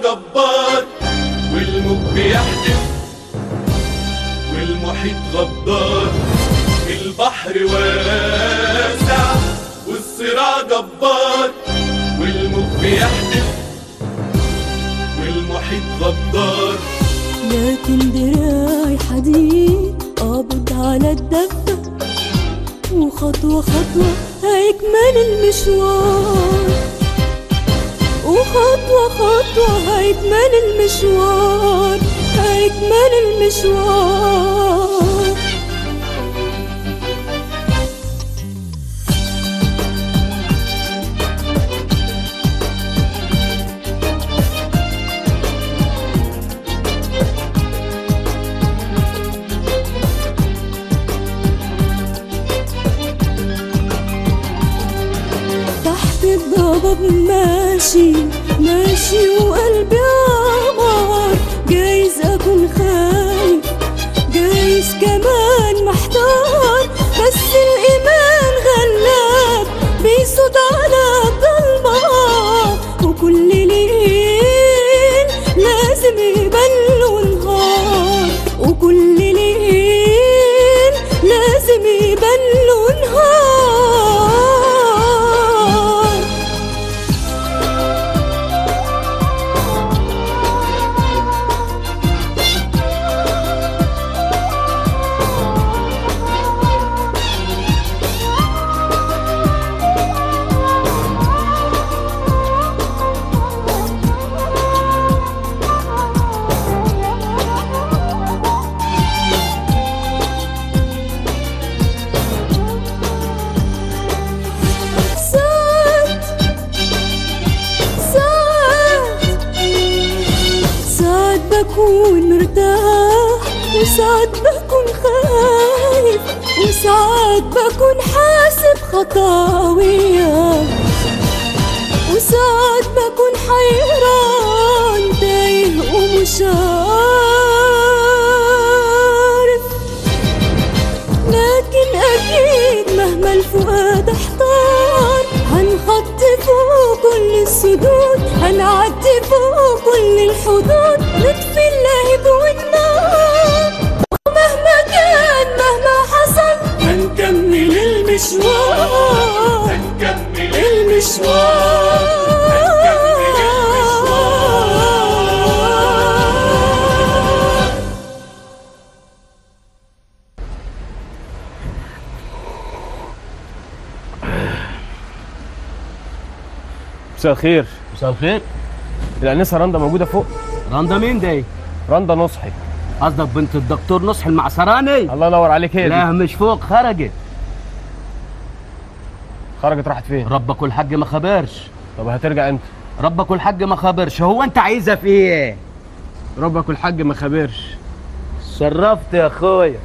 جبار والموج بيحدف والمحيط غدار البحر واسع والصراع جبار والموج بيحدف والمحيط غدار لكن دراعي حديد قابض على الدفة وخطوة خطوة هيكمل المشوار وخطوة خطوة هيكمل المشوار هيكمل المشوار تحت الضباب ماشي ماشي وقلبي عمار جايز اكون خايف جايز كمان محتار بس الايمان غلاب بيصوت على الضلمة وكل ليل لازم يبان له نهار وكل ليل لازم يبان له نهار ساعات ساعات ساعات بكون مرتاح وساعات بكون خايف وساعات بكون حاسب خطاوية وساعات بكون حيران تايه ومش عارف لكن أكيد مهما الفؤاد احتار هنحط فوق كل السدود هنعدي فوق كل الحدود نطفي اللهب والنار ومهما كان مهما حصل هنكمل المشوار هنكمل المشوار مساء الخير مساء الخير الانسه رندا موجوده فوق رندا مين دي؟ رندا نصحي قصدك بنت الدكتور نصح المعسراني؟ الله ينور عليك هي لا دي مش فوق خرجت خرجت راحت فين ربك والحاج ما خبرش طب هترجع امتى ربك والحاج ما خبرش هو انت عايزها في ايه؟ ربك والحاج ما خبرش شرفت يا اخويا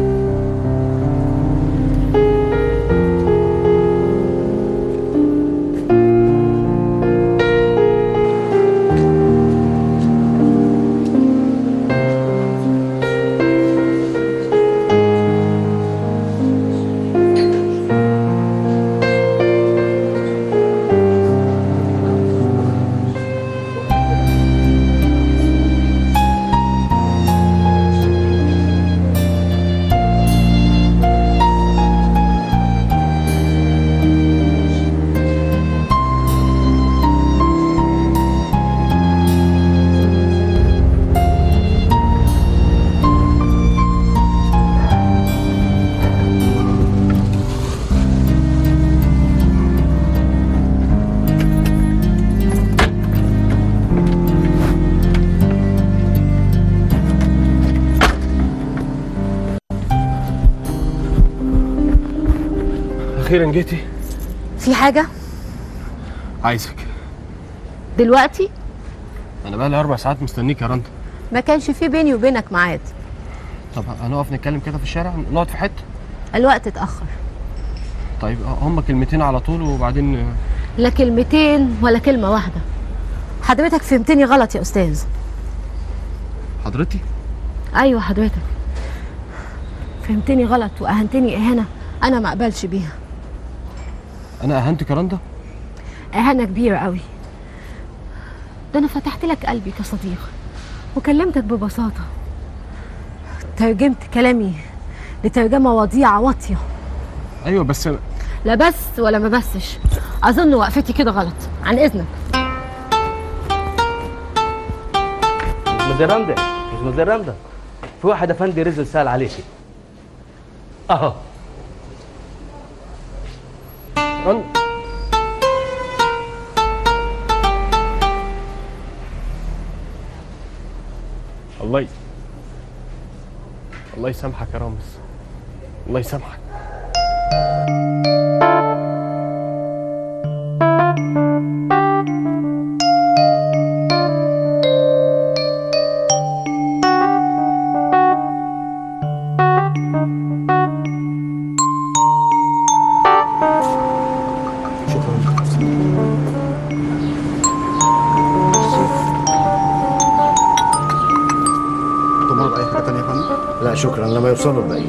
اخيرا جيتي في حاجة عايزك دلوقتي انا بقى لي اربع ساعات مستنيك يا رندا ما كانش في بيني وبينك ميعاد طب هنقف نتكلم كده في الشارع نقعد في حته الوقت اتأخر طيب هم كلمتين على طول وبعدين لا كلمتين ولا كلمة واحدة حضرتك فهمتني غلط يا أستاذ حضرتي أيوة حضرتك فهمتني غلط وأهنتني إهانة أنا ما أقبلش بيها انا اهنتك يا رندا إهانة كبيرة قوي ده انا فتحت لك قلبي كصديق وكلمتك ببساطه ترجمت كلامي لترجمه وضيعه واطيه ايوه بس لا بس ولا ما بسش اظن وقفتي كده غلط عن اذنك مدرندا مش مدرندا في واحد افندي رزق سال عليكي اهو رن- الله ي... الله يسامحك يا رامز الله يسامحك تمر بأي حاجة تانية يا فندم؟ لا شكرا لما يوصلوا الباقيين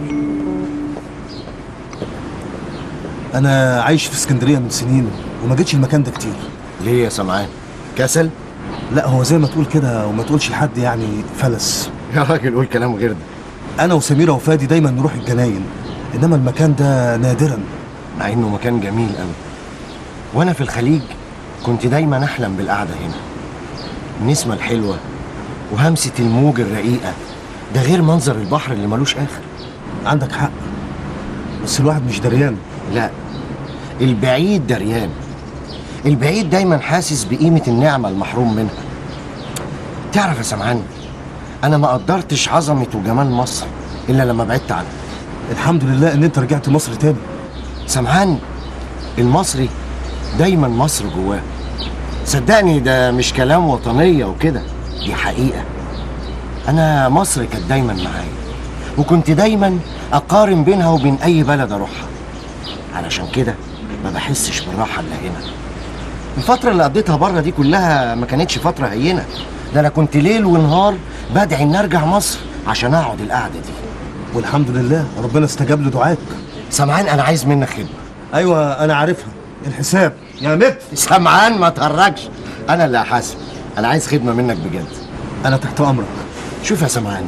أنا عايش في اسكندرية من سنين وما جيتش المكان ده كتير ليه يا سمعان كسل لا هو زي ما تقول كده وما تقولش لحد يعني فلس يا راجل قول كلام غير ده أنا وسميرة وفادي دايما نروح الجناين إنما المكان ده نادرا مع انه مكان جميل قوي وانا في الخليج كنت دايما احلم بالقعده هنا النسمه الحلوه وهمسه الموج الرقيقه ده غير منظر البحر اللي ملوش اخر عندك حق بس الواحد مش دريان لا البعيد دريان البعيد دايما حاسس بقيمه النعمه المحروم منها تعرف يا سمعان انا ما قدرتش عظمه وجمال مصر الا لما بعدت عنها الحمد لله إن أنت رجعت مصر تاني سمعان المصري دايما مصر جواه صدقني ده مش كلام وطنية وكده دي حقيقة أنا مصر كانت دايما معايا وكنت دايما أقارن بينها وبين أي بلد أروحها علشان كده ما بحسش بالراحة إلا هنا الفترة اللي قضيتها بره دي كلها ما كانتش فترة هينة ده أنا كنت ليل ونهار بدعي إن أرجع مصر عشان أقعد القعدة دي والحمد لله ربنا استجاب لدعائك سمعان أنا عايز منك خدمة أيوة أنا عارفها الحساب يا مت سمعان ما تهرجش انا اللي هحاسب انا عايز خدمه منك بجد أنا تحت أمرك شوف يا سمعان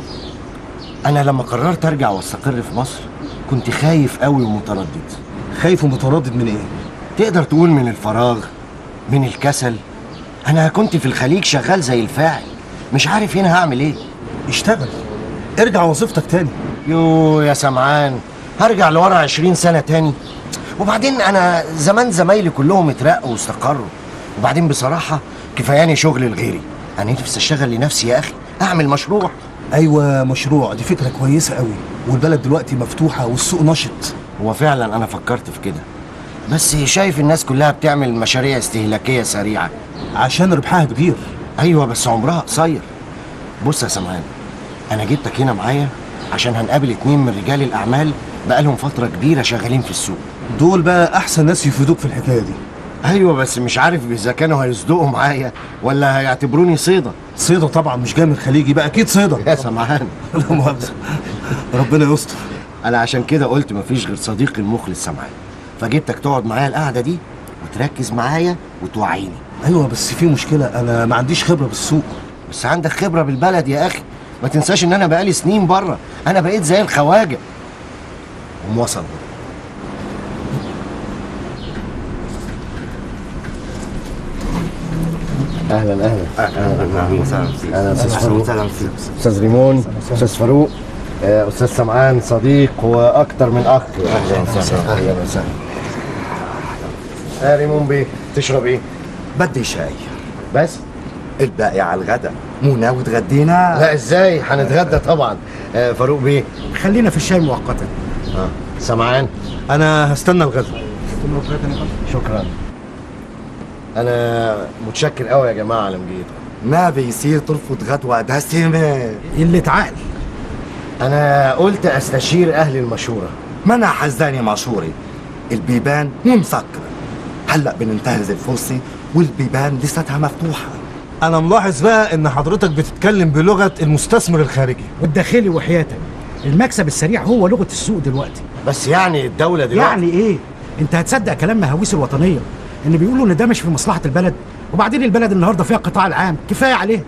انا لما قررت ارجع واستقر في مصر كنت خايف قوي ومتردد خايف ومتردد من إيه؟ تقدر تقول من الفراغ من الكسل انا كنت في الخليج شغال زي الفاعل مش عارف هنا هعمل ايه اشتغل ارجع وظيفتك تاني يو يا سمعان هرجع لورا عشرين سنة تاني وبعدين أنا زمان زمايلي كلهم اترقوا واستقروا وبعدين بصراحة كفاياني شغل لغيري أنا نفسي أشتغل لنفسي يا أخي أعمل مشروع أيوة مشروع دي فكرة كويسة قوي والبلد دلوقتي مفتوحة والسوق نشط هو فعلا أنا فكرت في كده بس شايف الناس كلها بتعمل مشاريع استهلاكية سريعة عشان ربحها كبير أيوة بس عمرها قصير بص يا سمعان أنا جبتك هنا معايا عشان هنقابل اتنين من رجال الأعمال بقالهم فترة كبيرة شغالين في السوق دول بقى أحسن ناس يفيدوك في الحكاية دي ايوه بس مش عارف اذا كانوا هيصدقوا معايا ولا هيعتبروني صيدة صيدة طبعا مش جاي من الخليج يبقى أكيد صيدة يا سمعان لا مؤاخذة ربنا يستر انا عشان كده قلت مفيش غير صديقي المخلص سمعان فجبتك تقعد معايا القعده دي وتركز معايا وتوعيني أيوة بس في مشكلة أنا ما عنديش خبرة بالسوق بس عندك خبره بالبلد يا اخي ما تنساش ان انا بقالي سنين بره انا بقيت زي الخواجه قوم وصل اهلا اهلا اهلا اهلا استاذ فاروق استاذ ريمون استاذ فاروق آه، استاذ سمعان صديق واكتر من اخ اهلا وسهلا اهلا وسهلا يا ريمون بيه تشرب ايه؟ بدي شاي بس؟ الباقي على الغدا مو ناوي تغدينا لا ازاي هنتغدى طبعا آه، فاروق بيه خلينا في الشاي مؤقتا اه سمعان أنا هستنى الغدا شكرا انا متشكر قوي يا جماعه على مجيئكم ما بيصير ترفض غدوة دسمة اللي تعال انا قلت استشير اهل المشوره ما انا حزاني مشهوري البيبان مو مسكرة هلا بننتهز الفرصة والبيبان لساتها مفتوحة أنا ملاحظ بقى إن حضرتك بتتكلم بلغة المستثمر الخارجي والداخلي وحياتك المكسب السريع هو لغه السوق دلوقتي بس يعني الدوله دلوقتي يعني ايه انت هتصدق كلام مهاويس الوطنيه ان بيقولوا ان ده مش في مصلحه البلد وبعدين البلد النهارده فيها القطاع العام كفايه عليه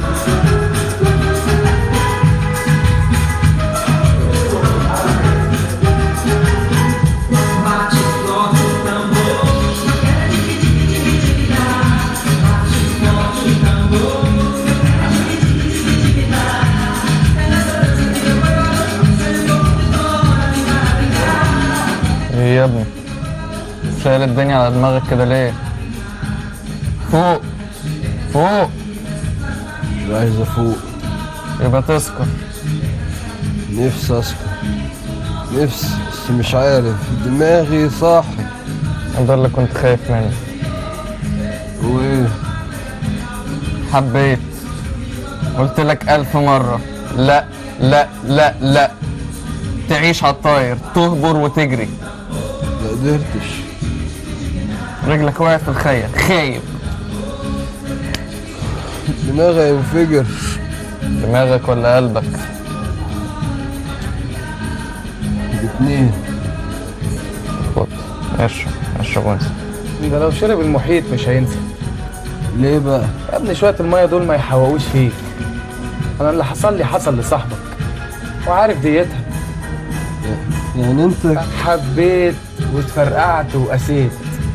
ايه يا ابني شايل الدنيا على دماغك كده ليه فوق فوق مش عايز افوق يبقى تسكر نفسي اسكت نفسي بس مش عارف دماغي صاحي ده اللي كنت خايف منه وايه حبيت قلت لك ألف مرة لا لا لا لا تعيش على الطاير تهبر وتجري ما قدرتش رجلك وقعت في الخيل خايب دماغي ينفجر دماغك ولا قلبك الاتنين خد اشرب اشرب وانسى ده لو شرب المحيط مش هينسى ليه بقى يا ابني شويه الميه دول ما يحوقوش فيك انا اللي حصل لي حصل لصاحبك وعارف ديتها يعني انت حبيت واتفرقعت وقسيت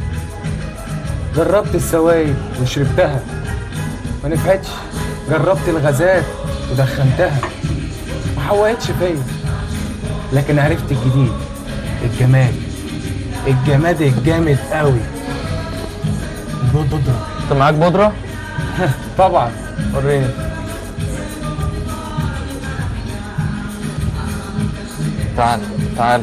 جربت السوايل وشربتها ما نفعتش جربت الغازات ودخنتها ما حوقتش فيا لكن عرفت الجديد الجمال الجماد الجامد قوي البودرة انت معاك بودرة؟ طبعا وريني تعال تعال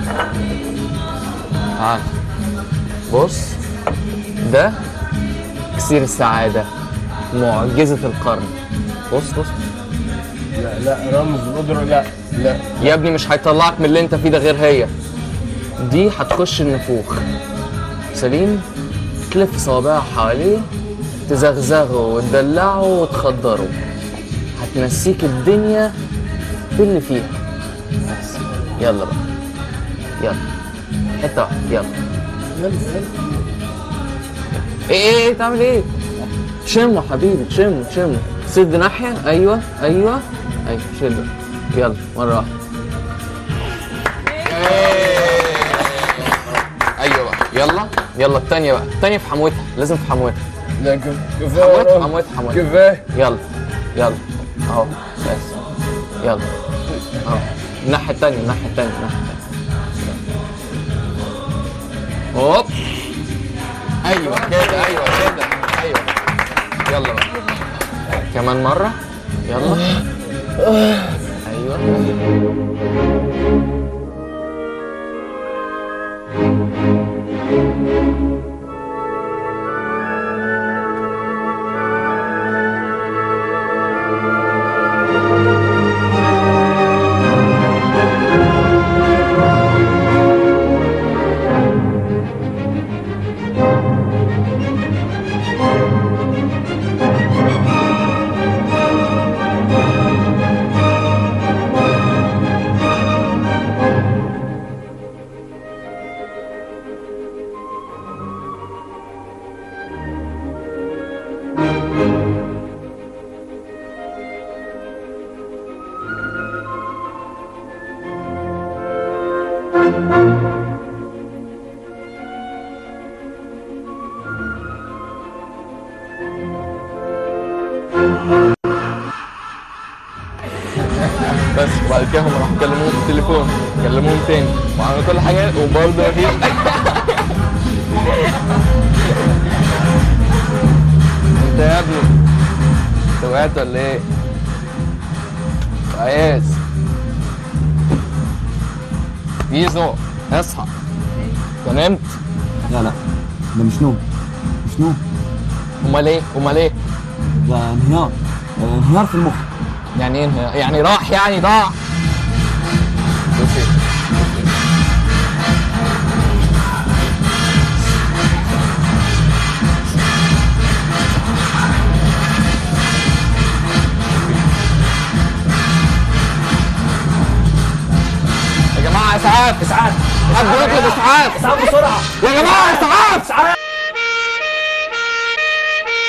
تعال بص ده كسير السعادة معجزة القرن بص بص لا لا رمز بودرة لا لا يا ابني مش هيطلعك من اللي انت فيه ده غير هي دي هتخش النفوخ سليم تلف صوابعها حواليه تزغزغه وتدلعه وتخدره هتنسيك الدنيا في اللي فيها بس يلا بقى يلا حتة واحدة يلا ايه ايه ايه تعمل ايه؟ شمه حبيبي شمه شمه سد ناحية ايوه ايوه ايوه شده يلا مرة واحدة ايوه بقى يلا يلا التانية بقى التانية في حموتها لازم في حموتها لا كف- كفايه حموتها رمز. حموتها حموتها كفايه يلا يلا اهو بس يلا اهو الناحية التانية الناحية التانية الناحية التانية هوب ايوه كده ايوه كده ايوه يلا بقى كمان مرة يلا ايوه بس وبعد كده هم راحوا كلموهم في التليفون كلموهم تاني وعملوا كل حاجه وبرضه مفيش انت يا ابني انت وقعت ولا ايه؟ عايز بيزو اصحى انت نمت؟ لا لا ده مش نوم مش نوم امال ايه؟ امال ايه؟ ده انهيار آه، انهيار في المخ يعني ايه انهيار؟ يعني راح يعني ضاع بصي يا جماعة اسعاف اسعاف حد يطلب اسعاف اسعاف بسرعه يا جماعة اسعاف اسعاف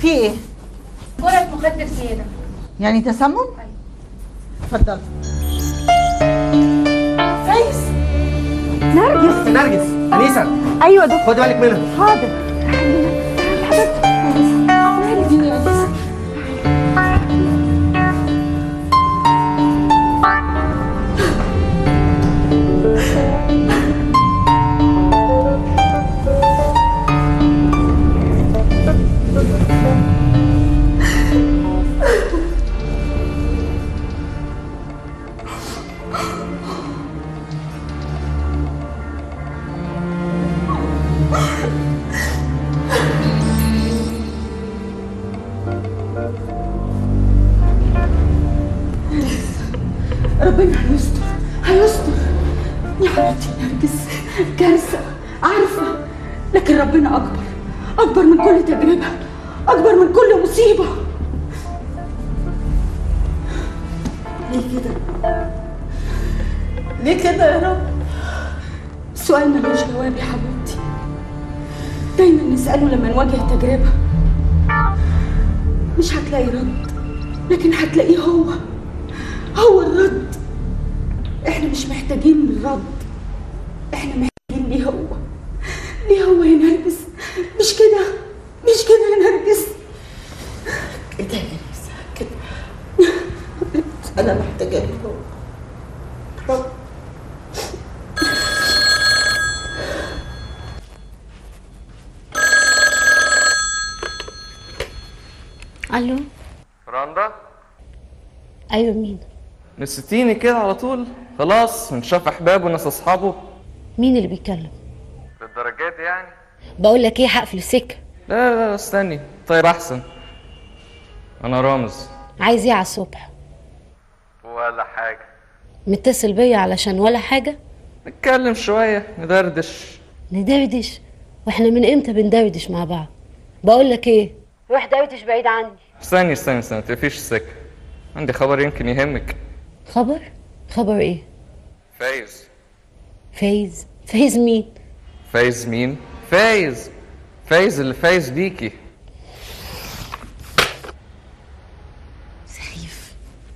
في ايه؟ جرعة مخدر زيادة يعني تسمم؟ اتفضل فايز نرجس نرجس انيسه ايوه دكتور خدي بالك منها حاضر ربنا هيستر هيستر يا حبيبتي نرجس كارثة عارفة لكن ربنا أكبر أكبر من كل تجربة أكبر من كل مصيبة ليه كده؟ ليه كده يا رب؟ السؤال ملوش جواب يا حبيبتي دايما نسأله لما نواجه تجربة مش هتلاقي رد لكن هتلاقيه هو هو الرد احنا مش محتاجين الرد احنا محتاجين ليه هو ليه هو يا نرجس مش كده مش كده يا نرجس كده يا نرجس كده انا محتاجه ليه هو رب الو رندا ايوه مين نسيتيني كده على طول خلاص نشاف احباب وناس اصحابه مين اللي بيتكلم للدرجات دي يعني بقول لك ايه هقفل السكه لا لا لا استني طيب احسن انا رامز عايز ايه على الصبح ولا حاجه متصل بيا علشان ولا حاجه نتكلم شويه ندردش ندردش واحنا من امتى بندردش مع بعض بقول لك ايه روح دردش بعيد عني استني استني استني ما تقفيش السكه عندي خبر يمكن يهمك خبر خبر ايه فايز فايز فايز مين فايز مين فايز فايز اللي فايز بيكي سخيف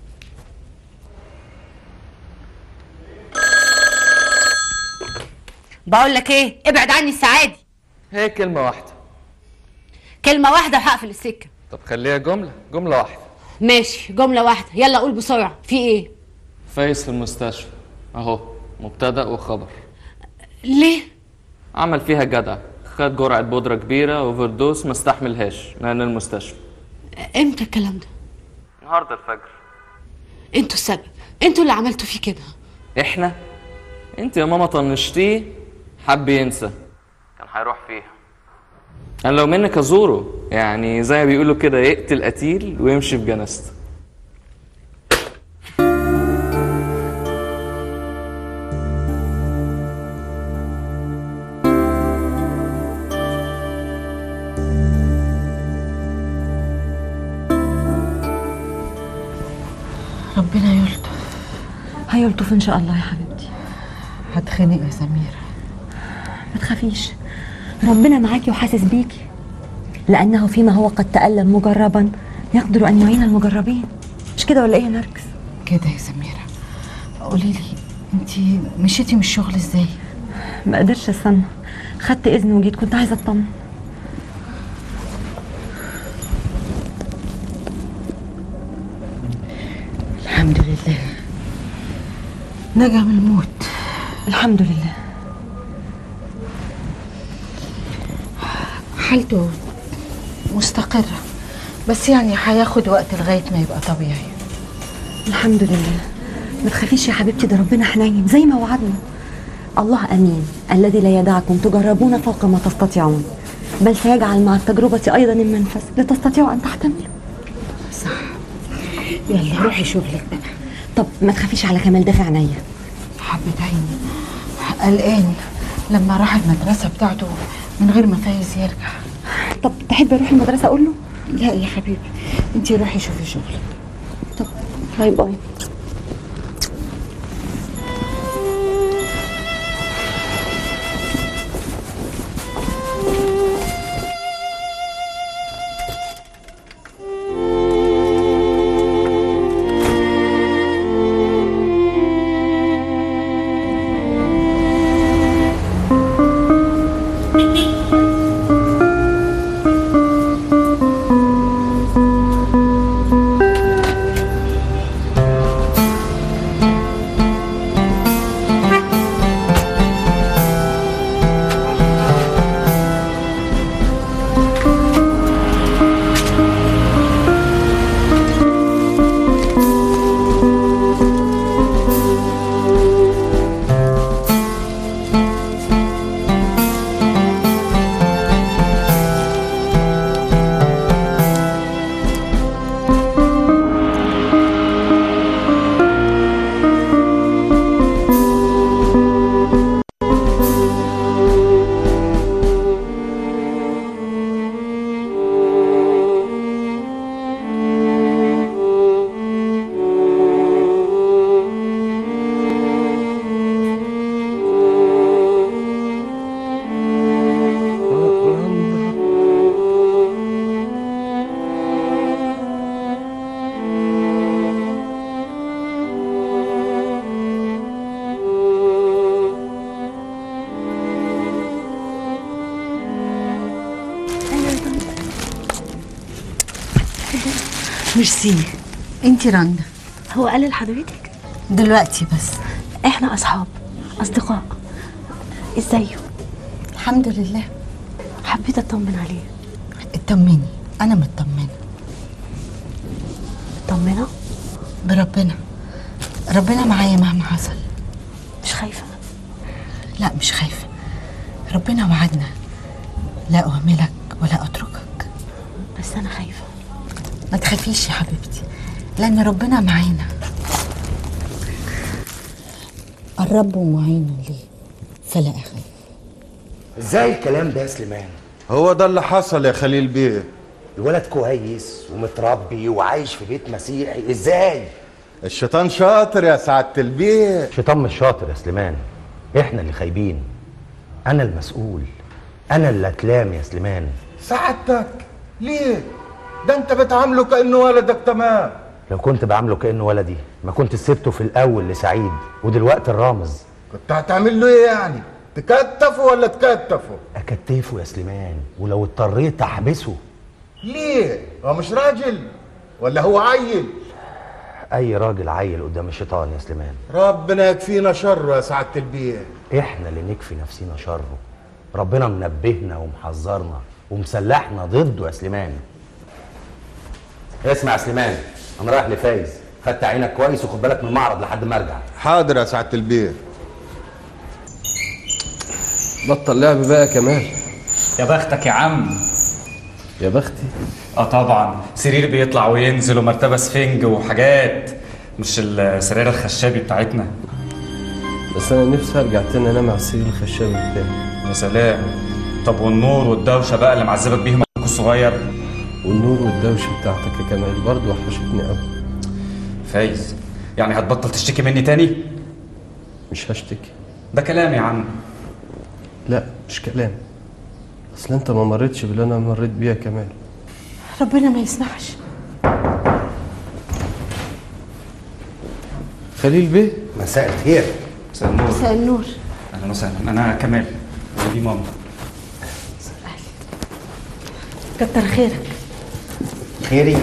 بقول لك ايه ابعد عني الساعه دي هي كلمه واحده كلمه واحده وهقفل السكه طب خليها جمله جمله واحده ماشي جمله واحده يلا قول بسرعه في ايه فايز في المستشفى اهو مبتدا وخبر ليه عمل فيها جدع خد جرعه بودره كبيره اوفر دوس ما استحملهاش لان المستشفى امتى الكلام ده النهارده الفجر انتوا السبب انتوا اللي عملتوا فيه كده احنا انت يا ماما طنشتيه حب ينسى كان هيروح فيها انا لو منك ازوره يعني زي ما بيقولوا كده يقتل قتيل ويمشي في جنازته ربنا يلطف هيلطف ان شاء الله يا حبيبتي هتخنق يا سميرة ما تخافيش ربنا معاكي وحاسس بيكي لانه فيما هو قد تألم مجربا يقدر ان يعين المجربين مش كده ولا ايه يا نرجس كده يا سميرة قولي لي انت مشيتي من الشغل ازاي ما قدرتش استنى خدت اذن وجيت كنت عايزه اطمن الحمد لله نجا من الموت الحمد لله حالته مستقرة بس يعني هياخد وقت لغاية ما يبقى طبيعي الحمد لله ما تخافيش يا حبيبتي ده ربنا حنين زي ما وعدنا الله امين الذي لا يدعكم تجربون فوق ما تستطيعون بل سيجعل مع التجربة أيضا المنفذ لتستطيعوا أن تحتملوا صح يلا روحي شغلك بقى طب ما تخافيش على كمال ده في عينيا حبة عيني قلقان لما راح المدرسة بتاعته من غير ما فايز يرجع طب تحبي اروح المدرسة أقول له؟ لا يا حبيبي انت روحي شوفي شغلك طب باي باي ميرسي انتي رندا هو قال لحضرتك دلوقتي بس احنا اصحاب اصدقاء ازايه الحمد لله حبيت اطمن عليه اطمني انا مطمنه مطمنه بربنا ربنا معايا مهما حصل مش خايفه لا مش خايفه ربنا وعدنا لا اهملك ولا اتركك بس انا خايفه ما تخافيش يا حبيبتي لان ربنا معانا الرب معين لي فلا اخاف ازاي الكلام ده يا سليمان هو ده اللي حصل يا خليل بيه الولد كويس ومتربي وعايش في بيت مسيحي ازاي الشيطان شاطر يا سعادة البيه شيطان مش شاطر يا سليمان احنا اللي خايبين انا المسؤول انا اللي اتلام يا سليمان سعادتك ليه ده انت بتعامله كانه ولدك تمام لو كنت بعامله كانه ولدي ما كنت سبته في الاول لسعيد ودلوقتي الرامز كنت هتعمل له ايه يعني تكتفه ولا تكتفه اكتفه يا سليمان ولو اضطريت احبسه ليه هو مش راجل ولا هو عيل اي راجل عيل قدام الشيطان يا سليمان ربنا يكفينا شره يا سعادة البيه احنا اللي نكفي نفسنا شره ربنا منبهنا ومحذرنا ومسلحنا ضده يا سليمان اسمع يا سليمان انا رايح لفايز خدت عينك كويس وخد بالك من المعرض لحد ما ارجع حاضر يا سعادة البيه بطل لعب بقى يا كمال يا بختك يا عم يا بختي اه طبعا سرير بيطلع وينزل ومرتبه سفنج وحاجات مش السرير الخشابي بتاعتنا بس انا نفسي ارجع تاني انام على السرير الخشابي بتاعي يا سلام طب والنور والدوشه بقى اللي معذبك بيهم اخوك الصغير والنور والدوشه بتاعتك يا كمال برضه وحشتني قوي فايز يعني هتبطل تشتكي مني تاني مش هشتكي ده كلام يا عم لا مش كلام اصل انت ما مريتش باللي انا مريت بيه يا كمال ربنا ما يسمحش خليل بيه مساء الخير مساء النور مساء النور اهلا وسهلا انا كمال ودي ماما كتر خيرك خيري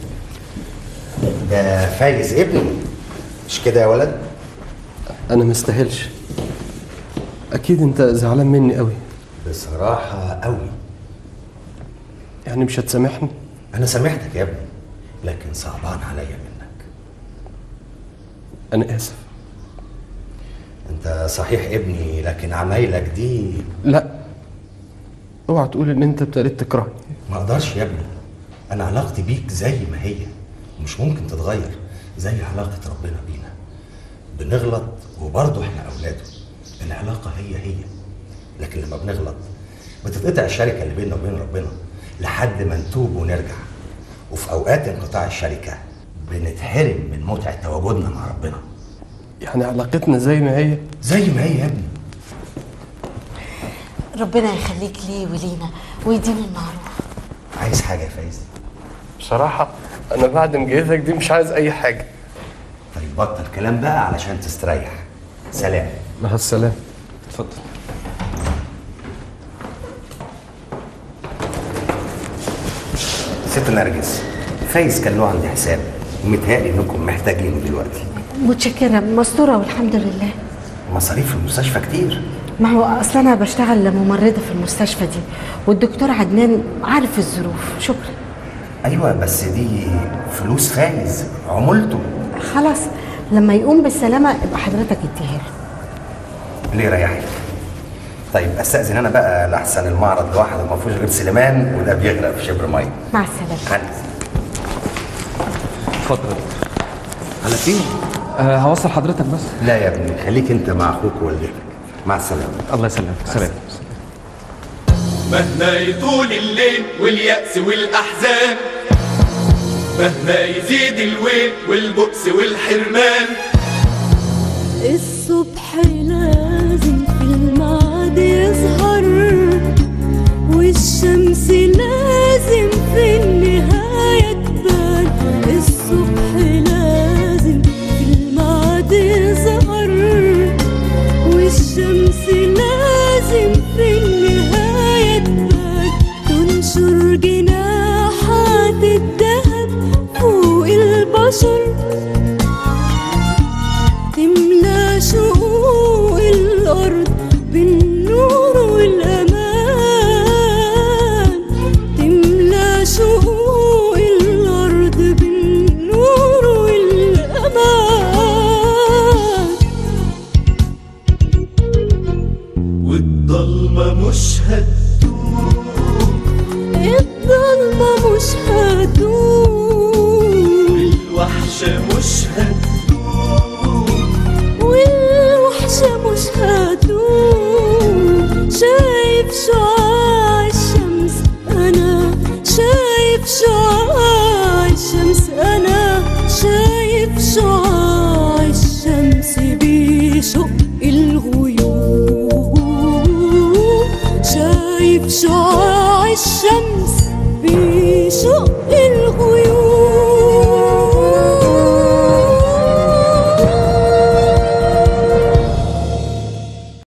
ده فايز ابني مش كده يا ولد انا ما استاهلش اكيد انت زعلان مني قوي بصراحة قوي يعني مش هتسامحني انا سامحتك يا ابني لكن صعبان عليا منك انا اسف انت صحيح ابني لكن عمايلك دي لا اوعى تقول ان انت ابتديت تكرهني ما اقدرش يا ابني انا علاقتي بيك زي ما هي مش ممكن تتغير زي علاقة ربنا بينا بنغلط وبرضه احنا اولاده العلاقة هي هي لكن لما بنغلط بتتقطع الشركة اللي بيننا وبين ربنا لحد ما نتوب ونرجع وفي اوقات انقطاع الشركة بنتحرم من متعة تواجدنا مع ربنا يعني علاقتنا زي ما هي زي ما هي يا ابني ربنا يخليك ليه ولينا ويديم المعروف عايز حاجة يا فايز بصراحة أنا بعد مجيتك دي مش عايز أي حاجة طيب بطل كلام بقى علشان تستريح سلام مع السلامة اتفضل ست نرجس فايز كان له عندي حساب ومتهيألي انكم محتاجينه دلوقتي متشكرة مستورة والحمد لله مصاريف المستشفى كتير ما هو اصلا انا بشتغل ممرضة في المستشفى دي والدكتور عدنان عارف الظروف شكرا ايوه بس دي فلوس فايز عمولته خلاص لما يقوم بالسلامة يبقى حضرتك اديها له ليه ريحك طيب استاذن انا بقى لاحسن المعرض لوحده ما فيهوش غير سليمان وده بيغرق في شبر ميه مع السلامة هنس اتفضل على فين أه هوصل حضرتك بس لا يا ابني خليك انت مع اخوك ووالدتك مع السلامه الله يسلمك سلام مهما يطول الليل واليأس والأحزان مهما يزيد الويل والبؤس والحرمان الصبح لازم في الميعاد يظهر والشمس لازم في النهاية تبان الصبح لازم في الميعاد يظهر والشمس لازم في النهاية تبان تنشر جناحات الذهب فوق هتدوم الوحشة مش هتدوم والوحشة مش هتدوم شايف شعاع الشمس أنا شايف شعاع الشمس أنا شايف شعاع الشمس بيشق الغيوم شايف شعاع الشمس بيشق الغيوم